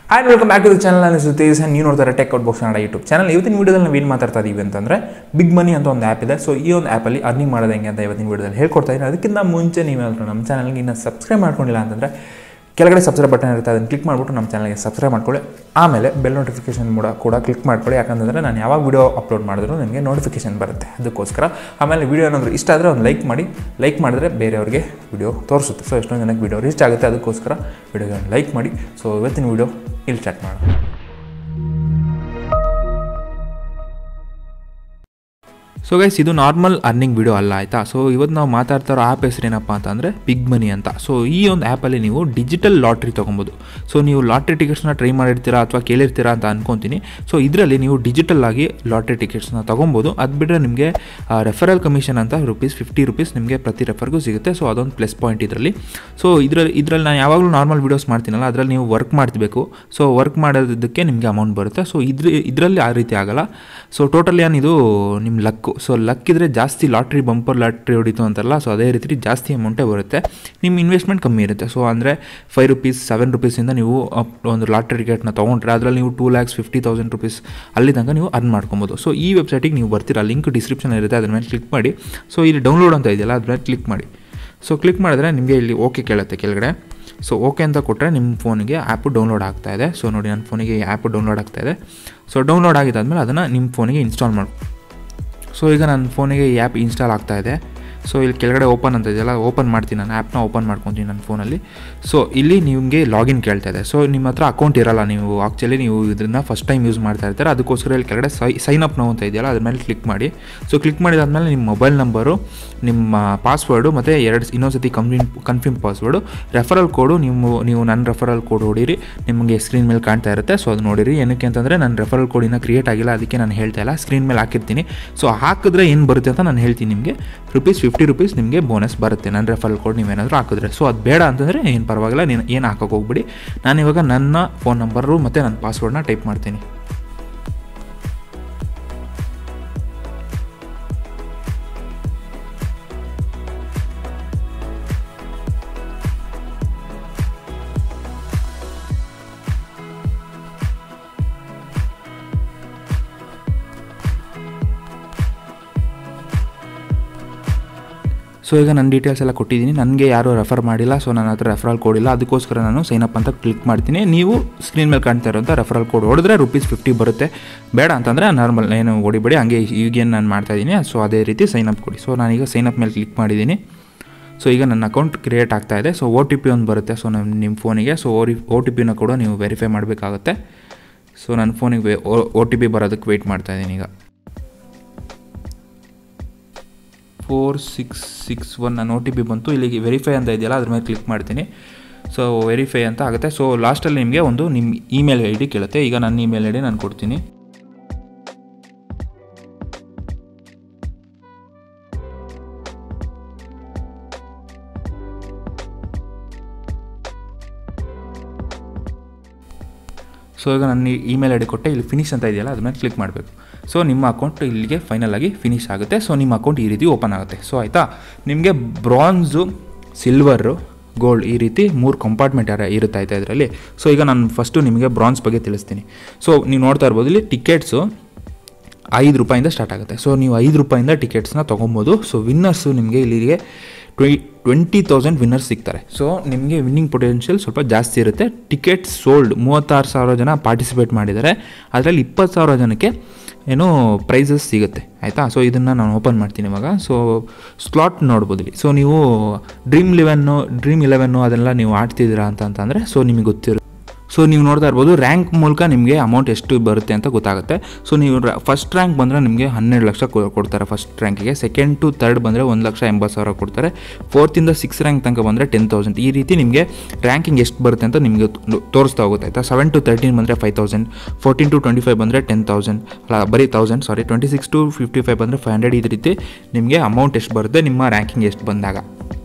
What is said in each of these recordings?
and welcome back to the channel ನಾನು ಸುತೀಸ್ ನೀವು ನೋಡ್ತಾರೆ tech out box Kannada YouTube channel ಇವತ್ತಿನ ವೀಡಿಯೋದಲ್ಲಿ ನಾವು ಏನು ಮಾತಾಡ್ತಾ ಇದೀವಿ ಅಂತಂದರೆ ಬಿಗ್ ಮನಿ ಅಂತ ಒಂದು ಆ್ಯಪ್ ಇದೆ ಸೊ ಈ ಒಂದು ಆ್ಯಪಲ್ಲಿ ಅರ್ನಿಂಗ್ ಮಾಡೋದು ಹೆಂಗೆ ಅಂತ ಇವತ್ತಿನ ವೀಡಿಯೋದಲ್ಲಿ ಹೇಳ್ಕೊಡ್ತಾ ಇದ್ದೀನಿ ಅದಕ್ಕಿಂತ ಮುಂಚೆ ನೀವೇನಾದರೂ ನಮ್ಮ ಚಾನಲ್ಗೆ ಇನ್ನು ಸಬ್ಸ್ಕ್ರೈಬ್ ಮಾಡ್ಕೊಂಡಿಲ್ಲ ಅಂತಂದರೆ ಕೆಳಗಡೆ ಸಬ್ಸ್ಕ್ರೈಬ್ ಬಟನ್ ಇರುತ್ತೆ ಅದನ್ನು ಕ್ಲಿಕ್ ಮಾಡಿಬಿಟ್ಟು ನಮ್ಮ ಚಾನಲ್ಗೆ ಸಬ್ಸ್ಕ್ರೈಬ್ ಮಾಡ್ಕೊಳ್ಳಿ ಆಮೇಲೆ ಬೆಲ್ ನೋಟಿಫಿಕೇಶನ್ ಕೂಡ ಕೂಡ ಕ್ಲಿಕ್ ಮಾಡ್ಕೊಳ್ಳಿ ಯಾಕಂತಂದರೆ ನಾನು ಯಾವಾಗ ವೀಡಿಯೋ ಅಪ್ಲೋಡ್ ಮಾಡಿದ್ರು ನನಗೆ ನೋಟಿಫಿಕೇಶನ್ ಬರುತ್ತೆ ಅದಕ್ಕೋಸ್ಕರ ಆಮೇಲೆ ವೀಡಿಯೋ ಏನಾದರೂ ಇಷ್ಟ ಆದರೆ ಒಂದು ಲೈಕ್ ಮಾಡಿ ಲೈಕ್ ಮಾಡಿದ್ರೆ ಬೇರೆಯವ್ರಿಗೆ ವೀಡಿಯೋ ತೋರಿಸುತ್ತೆ ಸೊ ಎಷ್ಟೊಂದು ಜನಕ್ಕೆ ವೀಡಿಯೋ ರೀಚ್ ಆಗುತ್ತೆ ಅದಕ್ಕೋಸ್ಕರ ವೀಡಿಯೋಗೆ ಒಂದು ಲೈಕ್ ಮಾಡಿ ಸೊ ಇವತ್ತಿನ ವೀಡಿಯೋ ಇಲ್ಲಿ ಸ್ಟಾರ್ಟ್ ಮಾಡೋಣ ಸೊ ಗೈಸ್ ಇದು ನಾರ್ಮಲ್ ಅರ್ನಿಂಗ್ ವಿಡಿಯೋ ಅಲ್ಲ ಆಯಿತಾ ಸೊ ಇವತ್ತು ನಾವು ಮಾತಾಡ್ತಾ ಇರೋ ಆ್ಯಪ್ ಹೆಸರೇನಪ್ಪ ಅಂತಂದರೆ ಬಿಗ್ ಮನಿ ಅಂತ ಸೊ ಈ ಒಂದು ಆ್ಯಪಲ್ಲಿ ನೀವು ಡಿಜಿಟಲ್ ಲಾಟ್ರಿ ತೊಗೊಬೋದು ಸೊ ನೀವು ಲಾಟ್ರಿ ಟಿಕೆಟ್ಸ್ನ ಟ್ರೈ ಮಾಡಿರ್ತೀರಾ ಅಥವಾ ಕೇಳಿರ್ತೀರಾ ಅಂತ ಅನ್ಕೊತೀನಿ ಸೊ ಇದರಲ್ಲಿ ನೀವು ಡಿಜಿಟಲ್ ಆಗಿ ಲಾಟ್ರಿ ಟಿಕೆಟ್ಸ್ನ ತೊಗೊಬೋದು ಅದು ಬಿಟ್ಟರೆ ನಿಮಗೆ ರೆಫರಲ್ ಕಮಿಷನ್ ಅಂತ ರುಪೀಸ್ ಫಿಫ್ಟಿ ರುಪೀಸ್ ನಿಮಗೆ ಪ್ರತಿ ರೆಫರ್ಗೂ ಸಿಗುತ್ತೆ ಸೊ ಅದೊಂದು ಪ್ಲಸ್ ಪಾಯಿಂಟ್ ಇದರಲ್ಲಿ ಸೊ ಇದರಲ್ಲಿ ಇದರಲ್ಲಿ ನಾನು ಯಾವಾಗಲೂ ನಾರ್ಮಲ್ ವೀಡಿಯೋಸ್ ಮಾಡ್ತೀನಲ್ಲ ಅದರಲ್ಲಿ ನೀವು ವರ್ಕ್ ಮಾಡ್ತಿಬೇಕು ಸೊ ವರ್ಕ್ ಮಾಡೋದಕ್ಕೆ ನಿಮಗೆ ಅಮೌಂಟ್ ಬರುತ್ತೆ ಸೊ ಇದ್ರ ಇದರಲ್ಲಿ ಆ ರೀತಿ ಆಗಲ್ಲ ಸೊ ಟೋಟಲಿ ಏನಿದು ನಿಮ್ಮ ಲಕ್ಕು ಸೊ ಲಕ್ ಇದ್ದರೆ ಜಾಸ್ತಿ ಲಾಟ್ರಿ ಬಂಪರ್ ಲಾಟ್ರಿ ಹೊಡಿತು ಅಂತಾರಲ್ಲ ಸೊ ಅದೇ ರೀತಿ ಜಾಸ್ತಿ ಅಮೌಂಟೇ ಬರುತ್ತೆ ನಿಮ್ಮ ಇನ್ವೆಸ್ಟ್ಮೆಂಟ್ ಕಮ್ಮಿ ಇರುತ್ತೆ ಸೊ ಅಂದರೆ ಫೈವ್ ರುಪೀಸ್ ಸೆವೆನ್ ರುಪೀಸಿಂದ ನೀವು ಅಪ್ ಒಂದು ಲಾಟ್ರಿ ಟಿಕೆಟ್ನ ತೊಗೊಂಡ್ರೆ ಅದರಲ್ಲಿ ನೀವು two lakhs fifty thousand rupees ಅಲ್ಲಿ ತನಕ ನೀವು ಅರ್ನ್ ಮಾಡ್ಕೊಬೋದು ಸೊ ಈ ವೆಬ್ಸೈಟಿಗೆ ನೀವು ಬರ್ತೀರಾ ಲಿಂಕ್ ಡಿಸ್ಕ್ರಿಪ್ಷನ್ ಇರುತ್ತೆ ಅದ್ರ ಮೇಲೆ ಕ್ಲಿಕ್ ಮಾಡಿ ಸೊ ಇಲ್ಲಿ ಡೌನ್ಲೋಡ್ ಅಂತ ಇದೆಯಲ್ಲ ಅದ್ರ ಮೇಲೆ ಕ್ಲಿಕ್ ಮಾಡಿ ಸೊ ಕ್ಲಿಕ್ ಮಾಡಿದ್ರೆ ನಿಮಗೆ ಇಲ್ಲಿ ಓಕೆ ಕೇಳುತ್ತೆ ಕೆಳಗಡೆ ಸೊ ಓಕೆ ಅಂತ ಕೊಟ್ಟರೆ ನಿಮ್ಮ ಫೋನಿಗೆ ಆ್ಯಪು ಡೌನ್ಲೋಡ್ ಆಗ್ತಾ ಇದೆ ಸೊ ನೋಡಿ ನನ್ನ ಫೋನಿಗೆ ಆ್ಯಪು ಡೌನ್ಲೋಡ್ ಆಗ್ತಾ ಇದೆ ಸೊ ಡೌನ್ಲೋಡ್ ಆಗಿದ್ದಾದಮೇಲೆ ಅದನ್ನು ನಿಮ್ಮ ಫೋನಿಗೆ ಇನ್ಸ್ಟಾಲ್ ಮಾಡಿ ಸೊ ಈಗ ನನ್ನ ಫೋನಿಗೆ ಈ ಆ್ಯಪ್ ಇನ್ಸ್ಟಾಲ್ ಆಗ್ತಾ ಇದೆ ಸೊ ಇಲ್ಲಿ ಕೆಳಗಡೆ ಓಪನ್ ಅಂತ ಇದೆಯಲ್ಲ ಓಪನ್ ಮಾಡ್ತೀನಿ ನಾನು ಆ್ಯಪ್ನ ಓಪನ್ ಮಾಡ್ಕೊತೀನಿ ನನ್ನ ಫೋನಲ್ಲಿ ಸೊ ಇಲ್ಲಿ ನಿಮಗೆ ಲಾಗಿನ್ ಕೇಳ್ತಾ ಇದೆ ಸೊ ನಿಮ್ಮ ಹತ್ರ ಅಕೌಂಟ್ ಇರಲ್ಲ ನೀವು ಆ್ಯಕ್ಚುಲಿ ನೀವು ಇದನ್ನ ಫಸ್ಟ್ ಟೈಮ್ ಯೂಸ್ ಮಾಡ್ತಾ ಇರ್ತಾರೆ ಅದಕ್ಕೋಸ್ಕರ ಇಲ್ಲಿ ಕೆಳಗಡೆ ಸೈ ಸೈನ್ ಅಪ್ ನಾವು ಅಂತ ಇದೆಯಲ್ಲ ಅದ್ರ ಮೇಲೆ ಕ್ಲಿಕ್ ಮಾಡಿ ಸೊ ಕ್ಲಿಕ್ ಮಾಡಿದಾದ್ಮೇಲೆ ನಿಮ್ಮ ಮೊಬೈಲ್ ನಂಬರು ನಿಮ್ಮ ಪಾಸ್ವರ್ಡು ಮತ್ತು ಎರಡು ಇನ್ನೊಂದ್ಸತಿ confirm confirm password referral code ನೀವು ನೀವು ನನ್ನ ರೆಫರಲ್ ಕೋಡ್ ಹೊಡೀರಿ ನಿಮಗೆ ಸ್ಕ್ರೀನ್ ಮೇಲೆ ಕಾಣ್ತಾ ಇರುತ್ತೆ ಸೊ ಅದು ನೋಡಿರಿ ಏನಕ್ಕೆ ಅಂತಂದರೆ ನನ್ನ ರೆಫರಲ್ ಕೋಡ್ ಇನ್ನೂ ಕ್ರಿಯೇಟ್ ಆಗಿಲ್ಲ ಅದಕ್ಕೆ ನಾನು ಹೇಳ್ತಾ ಇಲ್ಲ ಸ್ಕ್ರೀನ್ ಮೇಲೆ ಹಾಕಿರ್ತೀನಿ ಸೊ ಹಾಕಿದ್ರೆ ಏನು ಬರುತ್ತೆ ಅಂತ ನಾನು ಹೇಳ್ತೀನಿ ನಿಮಗೆ ರುಪೀಸ್ ಫಿಫ್ಟಿ ರುಪೀಸ್ ನಿಮಗೆ ಬೋನಸ್ ಬರುತ್ತೆ ನನ್ನ ರೆಫರಲ್ ಕೋಡ್ ನೀವೇನಾದರೂ ಹಾಕಿದ್ರೆ ಸೊ ಅದು ಬೇಡ ಅಂತಂದರೆ ಏನು ಪರವಾಗಿಲ್ಲ ನೀನು ಏನು ಹಾಕೋಕೆ ಹೋಗ್ಬಿಡಿ ನಾನು ಇವಾಗ ನನ್ನ ಫೋನ್ ನಂಬರು ಮತ್ತು ನನ್ನ ಪಾಸ್ವರ್ಡ್ನ ಟೈಪ್ ಮಾಡ್ತೀನಿ ಸೊ ಈಗ ನನ್ನ ಡೀಟೇಲ್ಸ್ ಎಲ್ಲ ಕೊಟ್ಟಿದ್ದೀನಿ ನನಗೆ ಯಾರೂ ರೆಫರ್ ಮಾಡಿಲ್ಲ ಸೊ ನನ್ನ ಹತ್ರ ರೆಫರಲ್ ಕೋಡ್ ಇಲ್ಲ ಅದಕ್ಕೋಸ್ಕರ ನಾನು ಸೈನ್ ಅಪ್ ಅಂತ ಕ್ಲಿಕ್ ಮಾಡ್ತೀನಿ ನೀವು ಸ್ಕ್ರೀನ್ ಮೇಲೆ ಕಾಣ್ತಾ ಇರೋಂಥ ರೆಫರಲ್ ಕೋಡ್ ಹೊಡೆದ್ರೆ ರುಪೀಸ್ ಫಿಫ್ಟಿ ಬರುತ್ತೆ ಬೇಡ ಅಂತಂದರೆ ನಾರ್ಮಲ್ ಏನು ಹೊಡಿಬೇಡಿ ಹಂಗೆ ಈಗೇನು ನಾನು ಮಾಡ್ತಾಯಿದ್ದೀನಿ ಸೊ ಅದೇ ರೀತಿ ಸೈನ್ ಅಪ್ ಕೊಡಿ ಸೊ ನಾನೀಗ ಸೈನ್ ಅಪ್ ಮೇಲೆ ಕ್ಲಿಕ್ ಮಾಡಿದ್ದೀನಿ ಸೊ ಈಗ ನನ್ನ ಅಕೌಂಟ್ ಕ್ರಿಯೇಟ್ ಆಗ್ತಾ ಇದೆ ಸೊ ಓ ಟಿ ಪಿ ಒಂದು ಬರುತ್ತೆ ಸೊ ನಮ್ಮ ನಿಮ್ಮ ಫೋನಿಗೆ ಸೊ ಓ ರಿ ಓ ಟಿ ಪಿನ ಕೂಡ ನೀವು ವೆರಿಫೈ ಮಾಡಬೇಕಾಗುತ್ತೆ ಸೊ ನನ್ನ ಫೋನಿಗೆ ಓ ಟಿ ಪಿ ಬರೋದಕ್ಕೆ ವೆಯ್ಟ್ ಮಾಡ್ತಾಯಿದ್ದೀನಿ ಈಗ ಫೋರ್ ಸಿಕ್ಸ್ ಸಿಕ್ಸ್ ಒನ್ ನನ್ನ ಓ ಟಿ ಪಿ ಬಂತು ಇಲ್ಲಿಗೆ ವೆರಿಫೈ ಅಂತ ಇದೆಯಲ್ಲ ಅದ್ರ ಮೇಲೆ ಕ್ಲಿಕ್ ಮಾಡ್ತೀನಿ ಸೊ ವೆರಿಫೈ ಅಂತ ಆಗುತ್ತೆ ಸೊ ಲಾಸ್ಟಲ್ಲಿ ನಿಮಗೆ ಒಂದು ನಿಮ್ಮ ಇಮೇಲ್ ಐ ಡಿ ಕೇಳುತ್ತೆ ಈಗ ನನ್ನ ಇಮೇಲ್ ಐ ಡಿ ನಾನು ಕೊಡ್ತೀನಿ ಸೊ ಈಗ ನನ್ನ ಇಮೇಲ್ ಐ ಡಿ ಕೊಟ್ಟೆ ಇಲ್ಲಿ ಫಿನಿಶ್ ಅಂತ ಇದೆಯಲ್ಲ ಅದ್ರ ಮೇಲೆ ಕ್ಲಿಕ್ ಮಾಡಬೇಕು ಸೊ ನಿಮ್ಮ ಅಕೌಂಟ್ ಇಲ್ಲಿಗೆ ಫೈನಲ್ ಆಗಿ ಫಿನಿಶ್ ಆಗುತ್ತೆ ಸೊ ನಿಮ್ಮ ಅಕೌಂಟ್ ಈ ರೀತಿ ಓಪನ್ ಆಗುತ್ತೆ ಸೊ ಆಯಿತಾ ನಿಮಗೆ ಬ್ರಾನ್ಸು ಸಿಲ್ವರು ಗೋಲ್ಡ್ ಈ ರೀತಿ ಮೂರು ಕಂಪಾರ್ಟ್ಮೆಂಟ್ ಯಾರ ಇರುತ್ತೆ ಆಯ್ತಾ ಇದರಲ್ಲಿ ಸೊ ಈಗ ನಾನು ಫಸ್ಟು ನಿಮಗೆ ಬ್ರಾನ್ಸ್ ಬಗ್ಗೆ ತಿಳಿಸ್ತೀನಿ ಸೊ ನೀವು ನೋಡ್ತಾ ಇರ್ಬೋದು ಇಲ್ಲಿ ಟಿಕೆಟ್ಸು ಐದು ರೂಪಾಯಿಂದ ಸ್ಟಾರ್ಟ್ ಆಗುತ್ತೆ ಸೊ ನೀವು ಐದು ರೂಪಾಯಿಂದ ಟಿಕೆಟ್ಸ್ನ ತೊಗೊಬೋದು ಸೊ ವಿನ್ನರ್ಸು ನಿಮಗೆ ಇಲ್ಲಿಗೆ ಟ್ವೆಂಟಿ ಟ್ವೆಂಟಿ ತೌಸಂಡ್ ವಿನ್ನರ್ಸ್ ಸಿಗ್ತಾರೆ ಸೊ ನಿಮಗೆ ವಿನ್ನಿಂಗ್ ಪೊಟೆನ್ಷಿಯಲ್ ಸ್ವಲ್ಪ ಜಾಸ್ತಿ ಇರುತ್ತೆ ಟಿಕೆಟ್ಸ್ ಸೋಲ್ಡ್ ಮೂವತ್ತಾರು ಸಾವಿರ ಜನ ಪಾರ್ಟಿಸಿಪೇಟ್ ಮಾಡಿದ್ದಾರೆ ಅದರಲ್ಲಿ ಇಪ್ಪತ್ತು ಸಾವಿರ ಜನಕ್ಕೆ ಏನೋ ಪ್ರೈಸಸ್ ಸಿಗುತ್ತೆ ಆಯಿತಾ ಸೊ ಇದನ್ನು ನಾನು ಓಪನ್ ಮಾಡ್ತೀನಿ ಇವಾಗ ಸೊ ಸ್ಲಾಟ್ ನೋಡ್ಬೋದು ಇಲ್ಲಿ ಸೊ ನೀವು ಡ್ರೀಮ್ ಲೆವೆನ್ನು ಡ್ರೀಮ್ ಇಲೆವೆನ್ನು ಅದೆಲ್ಲ ನೀವು ಆಡ್ತಿದ್ದೀರಾ ಅಂತ ಅಂತಂದರೆ ಸೊ ನಿಮಗೆ ಗೊತ್ತಿರುತ್ತೆ ಸೊ ನೀವು ನೋಡ್ತಾ ಇರ್ಬೋದು ರ್ಯಾಂಕ್ ಮೂಲಕ ನಿಮಗೆ ಅಮೌಂಟ್ ಎಷ್ಟು ಬರುತ್ತೆ ಅಂತ ಗೊತ್ತಾಗುತ್ತೆ ಸೊ ನೀವು ಫಸ್ಟ್ ರ್ಯಾಂಕ್ ಬಂದರೆ ನಿಮಗೆ ಹನ್ನೆರಡು ಲಕ್ಷ ಕೊಡ್ತಾರೆ ಫಸ್ಟ್ ರ್ಯಾಂಕಿಗೆ ಸೆಕೆಂಡ್ ಟು ತರ್ಡ್ ಬಂದರೆ ಒಂದು ಲಕ್ಷ ಎಂಬತ್ತು ಸಾವಿರ ಕೊಡ್ತಾರೆ ಫೋರ್ತಿಂದ ಸಿಕ್ಸ್ ರ್ಯಾಂಕ್ ತನಕ ಬಂದರೆ ಟೆನ್ ತೌಸಂಡ್ ಈ ರೀತಿ ನಿಮಗೆ ರ್ಯಾಂಕಿಂಗ್ ಎಷ್ಟು ಬರುತ್ತೆ ಅಂತ ನಿಮಗೆ ತೋರಿಸ್ತಾ ಹೋಗುತ್ತೆ ಆಯಿತಾ ಸೆವೆನ್ ಟು ತರ್ಟೀನ್ ಬಂದರೆ five thousand fourteen to twenty five ಬಂದರೆ ಟೆನ್ ತೌಸಂಡ್ ಅಲ್ಲ ಬರೀ thousand sorry twenty six to fifty five ಬಂದರೆ ಫೈವ್ ಹಂಡ್ರೆಡ್ ಈ ರೀತಿ ನಿಮಗೆ ಅಮೌಂಟ್ ಎಷ್ಟು ಬರುತ್ತೆ ನಿಮ್ಮ ರ್ಯಾಂಕಿಂಗ್ ಎಷ್ಟು ಬಂದಾಗ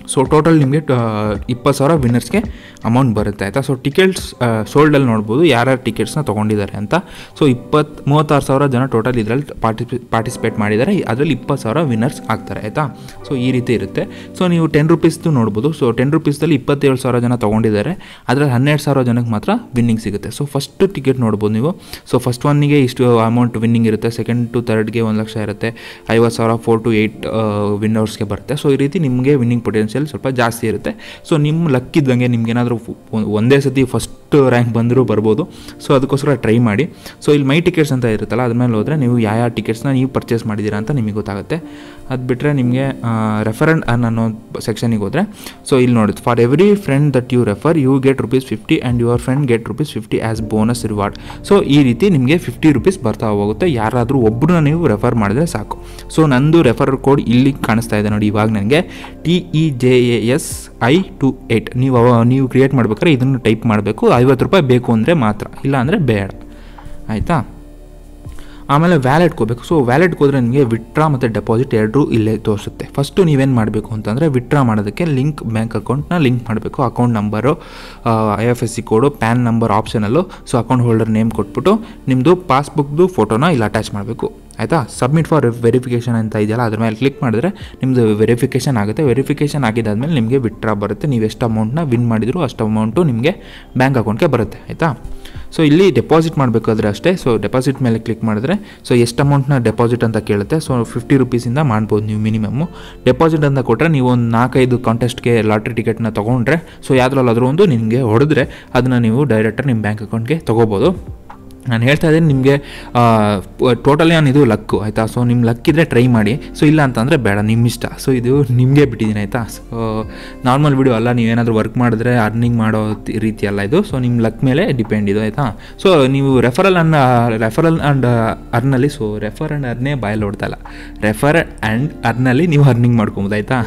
ಸೊ ಟೋಟಲ್ ನಿಮಗೆ ಇಪ್ಪತ್ತು ಸಾವಿರ ವಿನ್ನರ್ಸ್ಗೆ ಅಮೌಂಟ್ ಬರುತ್ತೆ ಆಯಿತಾ ಸೊ ಟಿಕೆಟ್ಸ್ ಸೋಲ್ಡಲ್ಲಿ ನೋಡ್ಬೋದು ಯಾರ್ಯಾರು ಟಿಕೆಟ್ಸ್ನ ತೊಗೊಂಡಿದ್ದಾರೆ ಅಂತ ಸೊ ಇಪ್ಪತ್ತು ಮೂವತ್ತಾರು ಸಾವಿರ ಜನ ಟೋಟಲ್ ಇದರಲ್ಲಿ ಪಾರ್ಟಿಸಿಪೇ ಪಾರ್ಟಿಸಿಪೇಟ್ ಮಾಡಿದ್ದಾರೆ ಅದರಲ್ಲಿ ಇಪ್ಪತ್ತು ಸಾವಿರ ವಿನ್ನರ್ಸ್ ಆಗ್ತಾರೆ ಆಯಿತಾ ಸೊ ಈ ರೀತಿ ಇರುತ್ತೆ ಸೊ ನೀವು ಟೆನ್ ರುಪೀಸ್ದು ನೋಡ್ಬೋದು ಸೊ ಟೆನ್ ರುಪೀಸ್ದಲ್ಲಿ ಇಪ್ಪತ್ತೇಳು ಸಾವಿರ ಜನ ತೊಗೊಂಡಿದ್ದಾರೆ ಅದರಲ್ಲಿ ಹನ್ನೆರಡು ಸಾವಿರ ಜನಕ್ಕೆ ಮಾತ್ರ ವಿನ್ನಿಂಗ್ ಸಿಗುತ್ತೆ ಸೊ ಫಸ್ಟ್ ಟಿಕೆಟ್ ನೋಡ್ಬೋದು ನೀವು ಸೊ ಫಸ್ಟ್ ಒನ್ನಿಗೆ ಇಷ್ಟು ಅಮೌಂಟ್ ವಿನ್ನಿಂಗ್ ಇರುತ್ತೆ ಸೆಕೆಂಡ್ ಟು ತರ್ಡ್ಗೆ ಒಂದು ಲಕ್ಷ ಇರುತ್ತೆ ಐವತ್ತು ಸಾವಿರ ಫೋರ್ ಟು ಏಯ್ಟ್ ವಿನ್ನರ್ಸ್ಗೆ ಬರುತ್ತೆ ಸೊ ಈ ರೀತಿ ನಿಮಗೆ ವಿನ್ನಿಂಗ್ ಪೊಟೆನ್ಷಿಯಲ್ ಸ್ವಲ್ಪ ಜಾಸ್ತಿ ಇರುತ್ತೆ ಸೊ ನಿಮ್ಮ ಲಕ್ ಇದ್ದಂಗೆ ನಿಮ್ಗೆ ಏನಾದರೂ ಒಂದೇ ಸತಿ ಫಸ್ಟ್ ರ್ಯಾಂಕ್ ಬಂದರೂ ಬರ್ಬೋದು ಸೊ ಅದಕ್ಕೋಸ್ಕರ ಟ್ರೈ ಮಾಡಿ ಸೊ ಇಲ್ಲಿ ಮೈ ಟಿಕೆಟ್ಸ್ ಅಂತ ಇರುತ್ತಲ್ಲ ಅದ್ರ ಮೇಲೆ ಹೋದರೆ ನೀವು ಯಾವ ಯಾವ ಟಿಕೆಟ್ಸ್ನ ನೀವು ಪರ್ಚೇಸ್ ಮಾಡಿದ್ದೀರಾ ಅಂತ ನಿಮಗೆ ಗೊತ್ತಾಗುತ್ತೆ ಅದು ಬಿಟ್ಟರೆ ನಿಮಗೆ ರೆಫರೆಂಡ್ ಅನ್ ಅನ್ನೋ ಸೆಕ್ಷನಿಗೆ ಹೋದರೆ ಸೊ ಇಲ್ಲಿ ನೋಡಿ for every friend that you refer you get rupees fifty and your friend get rupees fifty as bonus reward so ಈ ರೀತಿ ನಿಮಗೆ ಫಿಫ್ಟಿ ರುಪೀಸ್ ಬರ್ತಾ ಹೋಗುತ್ತೆ ಯಾರಾದರೂ ಒಬ್ಬರನ್ನ ನೀವು ರೆಫರ್ ಮಾಡಿದ್ರೆ ಸಾಕು ಸೊ ನಂದು ರೆಫರ್ ಕೋಡ್ ಇಲ್ಲಿ ಕಾಣಿಸ್ತಾ ಇದೆ ನೋಡಿ ಇವಾಗ ನನಗೆ T E J A S I two eight ನೀವು ಅವ ನೀವು ಕ್ರಿಯೇಟ್ ಮಾಡ್ಬೇಕಾದ್ರೆ ಇದನ್ನು ಟೈಪ್ ಮಾಡಬೇಕು ಐವತ್ತು ರೂಪಾಯಿ ಬೇಕು ಅಂದರೆ ಮಾತ್ರ ಇಲ್ಲ ಅಂದರೆ ಬೇಡ ಆಯಿತಾ ಆಮೇಲೆ ವ್ಯಾಲೆಟ್ಗೆ ಹೋಗ್ಬೇಕು ಸೊ ವ್ಯಾಲೆಟ್ಗೆ ಹೋದರೆ ನಿಮಗೆ ವಿಟ್ರಾ ಮತ್ತು ಡೆಪಾಸಿಟ್ ಎರಡೂ ಇಲ್ಲೇ ತೋರಿಸುತ್ತೆ ಫಸ್ಟು ನೀವೇನು ಮಾಡಬೇಕು ಅಂತಂದರೆ ವಿಟ್ರಾ ಮಾಡೋದಕ್ಕೆ ಲಿಂಕ್ ಬ್ಯಾಂಕ್ ಅಕೌಂಟ್ನ ಲಿಂಕ್ ಮಾಡಬೇಕು account number I F S C code PAN number ಆಪ್ಷನಲ್ಲು ಸೊ ಅಕೌಂಟ್ ಹೋಲ್ಡರ್ ನೇಮ್ ಕೊಟ್ಬಿಟ್ಟು ನಿಮ್ಮದು ಪಾಸ್ಬುಕ್ದು ಫೋಟೋನ ಇಲ್ಲಿ ಅಟ್ಯಾಚ್ ಮಾಡಬೇಕು ಆಯಿತಾ ಸಬ್ಮಿಟ್ ಫಾರ್ ವೆರಿಫಿಕೇಷನ್ ಅಂತ ಇದೆಯಲ್ಲ ಅದ್ರ ಮೇಲೆ ಕ್ಲಿಕ್ ಮಾಡಿದ್ರೆ ನಿಮ್ಮದು ವೆರಿಫಿಕೇಷನ್ ಆಗುತ್ತೆ ವೆರಿಫಿಕೇಷನ್ ಆಗಿದ್ದಾದಮೇಲೆ ನಿಮಗೆ ವಿಟ್ರಾ ಬರುತ್ತೆ ನೀವು ಎಷ್ಟು ಅಮೌಂಟ್ನ ವಿನ್ ಮಾಡಿದ್ರು ಅಷ್ಟು ಅಮೌಂಟು ನಿಮಗೆ ಬ್ಯಾಂಕ್ ಅಕೌಂಟ್ಗೆ ಬರುತ್ತೆ ಆಯಿತಾ ಸೊ ಇಲ್ಲಿ ಡೆಪಾಸಿಟ್ ಮಾಡಬೇಕಾದ್ರೆ ಅಷ್ಟೇ ಸೊ ಡೆಪಾಸಿಟ್ ಮೇಲೆ ಕ್ಲಿಕ್ ಮಾಡಿದ್ರೆ ಸೊ ಎಷ್ಟು ಅಮೌಂಟ್ನ ಡೆಪಾಸಿಟ್ ಅಂತ ಕೇಳುತ್ತೆ ಸೊ ಫಿಫ್ಟಿ ರುಪೀಸಿಂದ ಮಾಡ್ಬೋದು ನೀವು ಮಿನಿಮಮ್ಮು ಡೆಪಾಸಿಟ್ ಅಂತ ಕೊಟ್ಟರೆ ನೀವು ಒಂದು ನಾಲ್ಕೈದು ಕಾಂಟೆಸ್ಟ್ಗೆ ಲಾಟ್ರಿ ಟಿಕೆಟ್ನ ತೊಗೊಂಡ್ರೆ ಸೊ ಯಾವುದ್ರಲ್ಲಾದರೂ ಒಂದು ನಿಮಗೆ ಹೊಡೆದ್ರೆ ಅದನ್ನು ನೀವು ಡೈರೆಕ್ಟಾಗಿ ನಿಮ್ಮ ಬ್ಯಾಂಕ್ ಅಕೌಂಟ್ಗೆ ತೊಗೋಬೋದು ನಾನು ಹೇಳ್ತಾ ಇದ್ದೀನಿ ನಿಮಗೆ ಟೋಟಲಿ ನಾನು ಇದು ಲಕ್ಕು ಆಯಿತಾ ಸೊ ನಿಮ್ಮ ಲಕ್ ಇದ್ದರೆ ಟ್ರೈ ಮಾಡಿ ಸೊ ಇಲ್ಲ ಅಂತಂದರೆ ಬೇಡ ನಿಮ್ಮ ಇಷ್ಟ ಸೊ ಇದು ನಿಮಗೆ ಬಿಟ್ಟಿದ್ದೀನಿ ಆಯಿತಾ ಸೊ ನಾರ್ಮಲ್ ವಿಡಿಯೋ ಅಲ್ಲ ನೀವೇನಾದರೂ ವರ್ಕ್ ಮಾಡಿದ್ರೆ ಅರ್ನಿಂಗ್ ಮಾಡೋ ತಿ- ರೀತಿ ಅಲ್ಲ ಇದು ಸೊ ನಿಮ್ಮ ಲಕ್ ಮೇಲೆ ಡಿಪೆಂಡ್ ಇದು ಆಯಿತಾ ಸೊ ನೀವು ರೆಫರಲ್ ಅನ್ನ ರೆಫರಲ್ ಆ್ಯಂಡ್ ಅರ್ನಲ್ಲಿ ಸೊ ರೆಫರ್ ಆ್ಯಂಡ್ ಅರ್ನೇ ಬಾಯಲ್ಲಿ ಓಡ್ತಾ ಇಲ್ಲ ರೆಫರ್ ಆ್ಯಂಡ್ ಅರ್ನಲ್ಲಿ ನೀವು ಅರ್ನಿಂಗ್ ಮಾಡ್ಕೊಬೋದು ಆಯಿತಾ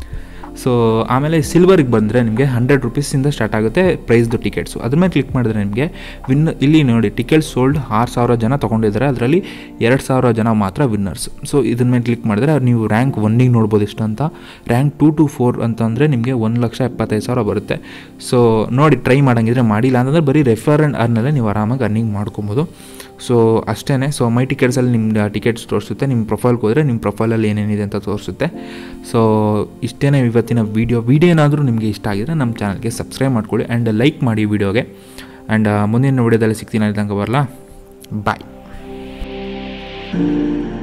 ಸೊ ಆಮೇಲೆ ಸಿಲ್ವರ್ಗೆ ಬಂದರೆ ನಿಮಗೆ ಹಂಡ್ರೆಡ್ ರುಪೀಸಿಂದ ಸ್ಟಾರ್ಟ್ ಆಗುತ್ತೆ ಪ್ರೈಸ್ದು ಟಿಕೆಟ್ಸು ಅದ್ರ ಮೇಲೆ ಕ್ಲಿಕ್ ಮಾಡಿದ್ರೆ ನಿಮಗೆ ವಿನ್ ಇಲ್ಲಿ ನೋಡಿ ಟಿಕೆಟ್ ಸೋಲ್ಡ್ ಆರು ಸಾವಿರ ಜನ ತೊಗೊಂಡಿದ್ದಾರೆ ಅದರಲ್ಲಿ ಎರಡು ಸಾವಿರ ಜನ ಮಾತ್ರ ವಿನ್ನರ್ಸ್ ಸೊ ಇದ್ರ ಮೇಲೆ ಕ್ಲಿಕ್ ಮಾಡಿದ್ರೆ ನೀವು ರ್ಯಾಂಕ್ ಒನ್ನಿಗೆ ನೋಡ್ಬೋದು ಎಷ್ಟು ಅಂತ ರ್ಯಾಂಕ್ ಟೂ ಟು ಫೋರ್ ಅಂತಂದರೆ ನಿಮಗೆ ಒಂದು ಲಕ್ಷ ಎಪ್ಪತ್ತೈದು ಸಾವಿರ ಬರುತ್ತೆ ಸೊ ನೋಡಿ ಟ್ರೈ ಮಾಡಂಗಿದ್ರೆ ಮಾಡಿಲ್ಲ ಅಂತಂದರೆ ಬರೀ ರೆಫರ್ ಆ್ಯಂಡ್ ಅರ್ನಲ್ಲೇ ನೀವು ಆರಾಮಾಗಿ ಅರ್ನಿಂಗ್ ಮಾಡ್ಕೊಬೋದು ಸೊ ಅಷ್ಟೇ ಸೊ ಮೈ ಟಿಕೆಟ್ಸಲ್ಲಿ ನಿಮ್ಮ ಟಿಕೆಟ್ಸ್ ತೋರಿಸುತ್ತೆ ನಿಮ್ಮ ಪ್ರೊಫೈಲ್ಗೆ ಹೋದರೆ ನಿಮ್ಮ ಪ್ರೊಫೈಲಲ್ಲಿ ಏನೇನಿದೆ ಅಂತ ತೋರಿಸುತ್ತೆ ಸೊ ಇಷ್ಟೇ ಇವತ್ತಿನ ವೀಡಿಯೋ ವೀಡಿಯೋ ಏನಾದರೂ ನಿಮಗೆ ಇಷ್ಟ ಆಗಿದ್ರೆ ನಮ್ಮ ಚಾನಲ್ಗೆ ಸಬ್ಸ್ಕ್ರೈಬ್ ಮಾಡ್ಕೊಳ್ಳಿ ಆ್ಯಂಡ್ ಲೈಕ್ ಮಾಡಿ ವೀಡಿಯೋಗೆ ಆ್ಯಂಡ್ ಮುಂದಿನ ವೀಡಿಯೋದಲ್ಲಿ ಸಿಗ್ತೀನಿ ಅಲ್ಲಿ ತನಕ ಬರಲ್ಲ ಬಾಯ್